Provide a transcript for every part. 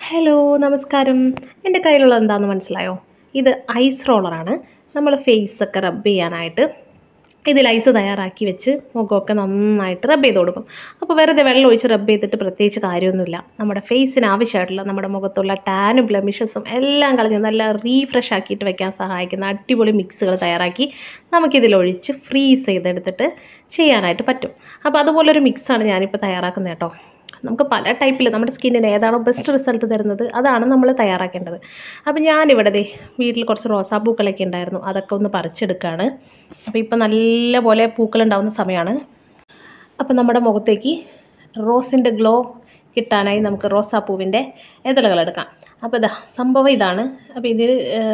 hello നമസ്കാരം എൻ്റെ കയ്യിലുള്ളത് എന്താണെന്ന് മനസ്സിലായോ ഇത് ഐസ് റോളറാണ് നമ്മൾ ഫേസൊക്കെ റബ്ബ് ചെയ്യാനായിട്ട് ഇതിൽ ഐസ് തയ്യാറാക്കി വെച്ച് മുഖമൊക്കെ നന്നായിട്ട് റബ്ബ് ചെയ്ത് കൊടുക്കും അപ്പോൾ വെറുതെ വെള്ളം ഒഴിച്ച് റബ്ബ് ചെയ്തിട്ട് പ്രത്യേകിച്ച് കാര്യമൊന്നുമില്ല നമ്മുടെ ഫേസിന് ആവശ്യമായിട്ടുള്ള നമ്മുടെ മുഖത്തുള്ള ടാനും ബ്ലമിഷസും എല്ലാം കളഞ്ഞ് നല്ല റീഫ്രഷ് ആക്കിയിട്ട് വെക്കാൻ സഹായിക്കുന്ന അടിപൊളി മിക്സുകൾ തയ്യാറാക്കി നമുക്കിതിലൊഴിച്ച് ഫ്രീസ് ചെയ്തെടുത്തിട്ട് ചെയ്യാനായിട്ട് പറ്റും അപ്പോൾ അതുപോലൊരു മിക്സാണ് ഞാനിപ്പോൾ തയ്യാറാക്കുന്നത് കേട്ടോ നമുക്ക് പല ടൈപ്പിൽ നമ്മുടെ സ്കിന്നിന് ഏതാണോ ബെസ്റ്റ് റിസൾട്ട് തരുന്നത് അതാണ് നമ്മൾ തയ്യാറാക്കേണ്ടത് അപ്പോൾ ഞാനിവിടെ ദേ വീട്ടിൽ കുറച്ച് റോസാപ്പൂക്കളൊക്കെ ഉണ്ടായിരുന്നു അതൊക്കെ ഒന്ന് പറിച്ചെടുക്കുകയാണ് അപ്പോൾ ഇപ്പോൾ നല്ല പോലെ പൂക്കളുണ്ടാവുന്ന സമയമാണ് അപ്പോൾ നമ്മുടെ മുഖത്തേക്ക് റോസിൻ്റെ ഗ്ലോ കിട്ടാനായി നമുക്ക് റോസാപ്പൂവിൻ്റെ ഇതളുകൾ എടുക്കാം അപ്പോൾ ഇതാ സംഭവം ഇതാണ് അപ്പോൾ ഇത്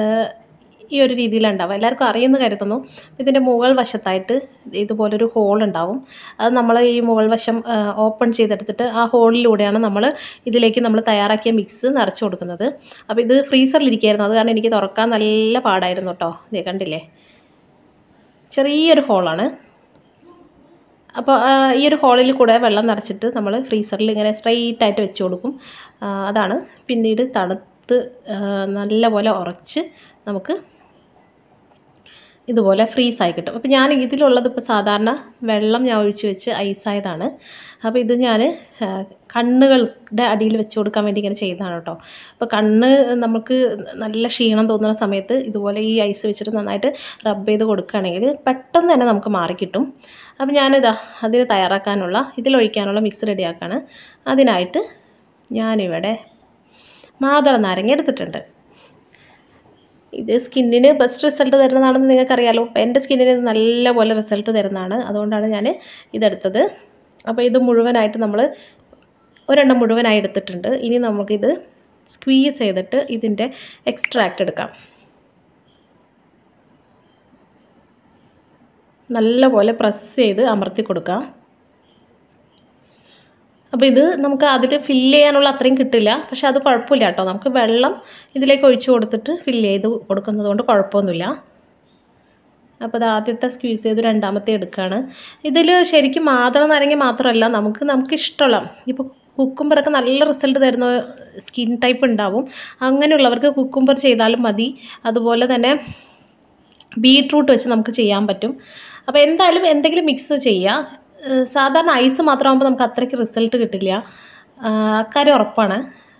ഈ ഒരു രീതിയിലുണ്ടാവും എല്ലാവർക്കും അറിയുമെന്ന് കരുതുന്നു ഇതിൻ്റെ മുകൾ വശത്തായിട്ട് ഇതുപോലൊരു ഹോൾ ഉണ്ടാവും അത് നമ്മൾ ഈ മുകൾ വശം ഓപ്പൺ ചെയ്തെടുത്തിട്ട് ആ ഹോളിലൂടെയാണ് നമ്മൾ ഇതിലേക്ക് നമ്മൾ തയ്യാറാക്കിയ മിക്സ് നിറച്ച് കൊടുക്കുന്നത് അപ്പോൾ ഇത് ഫ്രീസറിലിരിക്കുകയായിരുന്നു അത് കാരണം എനിക്ക് തുറക്കാൻ നല്ല പാടായിരുന്നു കേട്ടോ ഇതേ കണ്ടില്ലേ ചെറിയൊരു ഹോളാണ് അപ്പോൾ ഈ ഒരു ഹോളിൽ കൂടെ വെള്ളം നിറച്ചിട്ട് നമ്മൾ ഫ്രീസറിൽ ഇങ്ങനെ സ്ട്രെയിറ്റ് ആയിട്ട് വെച്ച് കൊടുക്കും അതാണ് പിന്നീട് തണുത്ത് നല്ലപോലെ ഉറച്ച് നമുക്ക് ഇതുപോലെ ഫ്രീസ് ആയി കിട്ടും അപ്പോൾ ഞാൻ ഇതിലുള്ളത് ഇപ്പോൾ സാധാരണ വെള്ളം ഞാൻ ഒഴിച്ച് വെച്ച് ഐസായതാണ് അപ്പോൾ ഇത് ഞാൻ കണ്ണുകളുടെ അടിയിൽ വെച്ച് കൊടുക്കാൻ വേണ്ടി ഇങ്ങനെ ചെയ്തതാണ് കേട്ടോ അപ്പോൾ കണ്ണ് നമുക്ക് നല്ല ക്ഷീണം തോന്നുന്ന സമയത്ത് ഇതുപോലെ ഈ ഐസ് വെച്ചിട്ട് നന്നായിട്ട് റബ്ബ് ചെയ്ത് കൊടുക്കുകയാണെങ്കിൽ പെട്ടെന്ന് തന്നെ നമുക്ക് മാറിക്കിട്ടും അപ്പോൾ ഞാനിതാ അതിന് തയ്യാറാക്കാനുള്ള ഇതിലൊഴിക്കാനുള്ള മിക്സ് റെഡിയാക്കാണ് അതിനായിട്ട് ഞാനിവിടെ മാതള നാരങ്ങ എടുത്തിട്ടുണ്ട് ഇത് സ്കിന്നിന് ബെസ്റ്റ് റിസൾട്ട് തരുന്നതാണെന്ന് നിങ്ങൾക്കറിയാലോ അപ്പോൾ എൻ്റെ സ്കിന്നിന് ഇത് നല്ലപോലെ റിസൾട്ട് തരുന്നതാണ് അതുകൊണ്ടാണ് ഞാൻ ഇതെടുത്തത് അപ്പോൾ ഇത് മുഴുവനായിട്ട് നമ്മൾ ഒരെണ്ണം മുഴുവനായി എടുത്തിട്ടുണ്ട് ഇനി നമുക്കിത് സ്ക്വീസ് ചെയ്തിട്ട് ഇതിൻ്റെ എക്സ്ട്രാക്റ്റ് എടുക്കാം നല്ലപോലെ പ്രസ് ചെയ്ത് അമർത്തി കൊടുക്കാം അപ്പോൾ ഇത് നമുക്ക് അതിൽ ഫില്ല് ചെയ്യാനുള്ള അത്രയും കിട്ടില്ല പക്ഷെ അത് കുഴപ്പമില്ല കേട്ടോ നമുക്ക് വെള്ളം ഇതിലേക്ക് ഒഴിച്ച് കൊടുത്തിട്ട് ഫില്ല് ചെയ്ത് കൊടുക്കുന്നത് കൊണ്ട് കുഴപ്പമൊന്നുമില്ല അപ്പോൾ അത് ആദ്യത്തെ സ്ക്വീസ് ചെയ്ത് രണ്ടാമത്തെ എടുക്കുകയാണ് ഇതിൽ ശരിക്കും മാതള നാരങ്ങ മാത്രമല്ല നമുക്ക് നമുക്ക് ഇഷ്ടമുള്ള ഇപ്പോൾ കുക്കുംബറൊക്കെ നല്ല റിസൾട്ട് തരുന്ന സ്കിൻ ടൈപ്പ് ഉണ്ടാവും അങ്ങനെയുള്ളവർക്ക് കുക്കുംബർ ചെയ്താലും മതി അതുപോലെ തന്നെ ബീട്രൂട്ട് വെച്ച് നമുക്ക് ചെയ്യാൻ പറ്റും അപ്പോൾ എന്തായാലും എന്തെങ്കിലും മിക്സ് ചെയ്യുക സാധാരണ ഐസ് മാത്രമാകുമ്പോൾ നമുക്ക് അത്രയ്ക്ക് റിസൾട്ട് കിട്ടില്ല അക്കാര്യം ഉറപ്പാണ്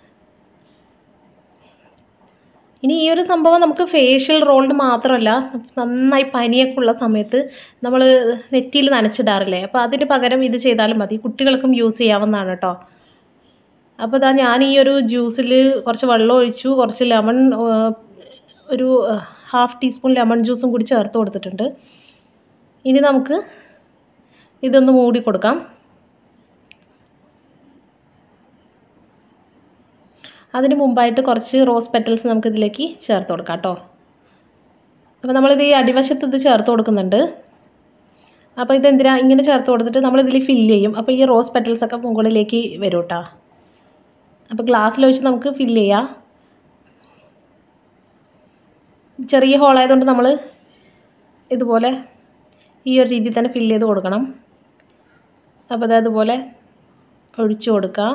ഇനി ഈ ഒരു സംഭവം നമുക്ക് ഫേഷ്യൽ റോളിന് മാത്രമല്ല നന്നായി പനിയൊക്കെ ഉള്ള സമയത്ത് നമ്മൾ നെറ്റിയിൽ നനച്ചിടാറില്ലേ അപ്പോൾ അതിന് പകരം ഇത് ചെയ്താലും മതി കുട്ടികൾക്കും യൂസ് ചെയ്യാവുന്നതാണ് കേട്ടോ അപ്പോൾ ഇതാ ഞാൻ ഈ ഒരു ജ്യൂസിൽ കുറച്ച് വെള്ളം ഒഴിച്ചു കുറച്ച് ലെമൺ ഒരു ഹാഫ് ടീസ്പൂൺ ലെമൺ ജ്യൂസും കൂടി ചേർത്ത് കൊടുത്തിട്ടുണ്ട് ഇനി നമുക്ക് ഇതൊന്ന് മൂടി കൊടുക്കാം അതിന് മുമ്പായിട്ട് കുറച്ച് റോസ് പെറ്റൽസ് നമുക്ക് ഇതിലേക്ക് ചേർത്ത് കൊടുക്കാം കേട്ടോ അപ്പോൾ നമ്മളിത് ഈ അടിവശത്ത് ഇത് ചേർത്ത് കൊടുക്കുന്നുണ്ട് അപ്പോൾ ഇതെന്തിനാ ഇങ്ങനെ ചേർത്ത് കൊടുത്തിട്ട് നമ്മളിതിൽ ഫില്ല് ചെയ്യും അപ്പോൾ ഈ റോസ് പെറ്റൽസൊക്കെ മുകളിലേക്ക് വരും കേട്ടോ അപ്പോൾ ഗ്ലാസ്സിൽ വെച്ച് നമുക്ക് ഫില്ല് ചെയ്യാം ചെറിയ ഹോളായതുകൊണ്ട് നമ്മൾ ഇതുപോലെ ഈ ഒരു രീതിയിൽ തന്നെ ഫില്ല് ചെയ്ത് കൊടുക്കണം അപ്പോൾ അത് അതുപോലെ ഒഴിച്ചു കൊടുക്കുക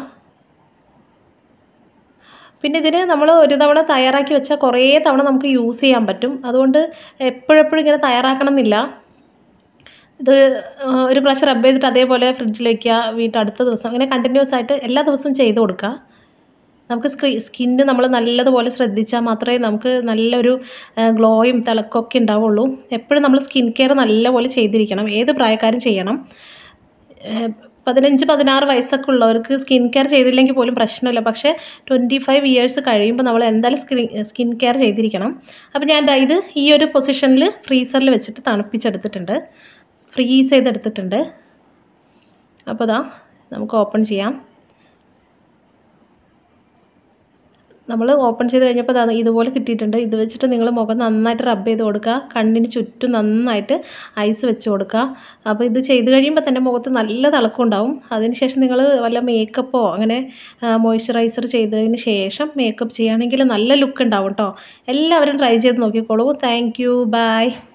പിന്നെ ഇതിന് നമ്മൾ ഒരു തവണ തയ്യാറാക്കി വെച്ചാൽ കുറേ തവണ നമുക്ക് യൂസ് ചെയ്യാൻ പറ്റും അതുകൊണ്ട് എപ്പോഴെപ്പോഴും ഇങ്ങനെ തയ്യാറാക്കണം എന്നില്ല ഇത് ഒരു പ്രാവശ്യം റബ്ബ് ചെയ്തിട്ട് അതേപോലെ ഫ്രിഡ്ജിൽ വയ്ക്കുക വീട്ടിൽ അടുത്ത ദിവസം അങ്ങനെ കണ്ടിന്യൂസ് ആയിട്ട് എല്ലാ ദിവസവും ചെയ്ത് കൊടുക്കുക നമുക്ക് സ്ക്രീ സ്കിന്ന് നമ്മൾ നല്ലതുപോലെ ശ്രദ്ധിച്ചാൽ മാത്രമേ നമുക്ക് നല്ലൊരു ഗ്ലോയും തിളക്കമൊക്കെ ഉണ്ടാവുള്ളൂ എപ്പോഴും നമ്മൾ സ്കിൻ കെയർ നല്ലപോലെ ചെയ്തിരിക്കണം ഏത് പ്രായക്കാരും ചെയ്യണം പതിനഞ്ച് പതിനാറ് വയസ്സൊക്കെ ഉള്ളവർക്ക് സ്കിൻ കെയർ ചെയ്തില്ലെങ്കിൽ പോലും പ്രശ്നമില്ല പക്ഷേ ട്വൻറ്റി ഫൈവ് ഇയേഴ്സ് കഴിയുമ്പോൾ നമ്മൾ എന്തായാലും സ്ക്രീൻ സ്കിൻ കെയർ ചെയ്തിരിക്കണം അപ്പോൾ ഞാൻ ഇത് ഈ ഒരു പൊസിഷനിൽ ഫ്രീസറിൽ വെച്ചിട്ട് തണുപ്പിച്ചെടുത്തിട്ടുണ്ട് ഫ്രീസ് ചെയ്തെടുത്തിട്ടുണ്ട് അപ്പോൾ ഇതാ നമുക്ക് ഓപ്പൺ ചെയ്യാം നമ്മൾ ഓപ്പൺ ചെയ്ത് കഴിഞ്ഞപ്പോൾ അത് ഇതുപോലെ കിട്ടിയിട്ടുണ്ട് ഇത് വെച്ചിട്ട് നിങ്ങൾ മുഖം നന്നായിട്ട് റബ്ബ് ചെയ്ത് കൊടുക്കുക കണ്ണിന് ചുറ്റും നന്നായിട്ട് ഐസ് വെച്ച് കൊടുക്കുക അപ്പോൾ ഇത് ചെയ്ത് കഴിയുമ്പോൾ തന്നെ മുഖത്ത് നല്ല തിളക്കം ഉണ്ടാവും അതിനുശേഷം നിങ്ങൾ വല്ല മേക്കപ്പോ അങ്ങനെ മോയ്സ്ചറൈസർ ചെയ്തതിന് ശേഷം മേക്കപ്പ് ചെയ്യുകയാണെങ്കിൽ നല്ല ലുക്ക് ഉണ്ടാവും കേട്ടോ എല്ലാവരും ട്രൈ ചെയ്ത് നോക്കിക്കോളൂ താങ്ക് യു ബൈ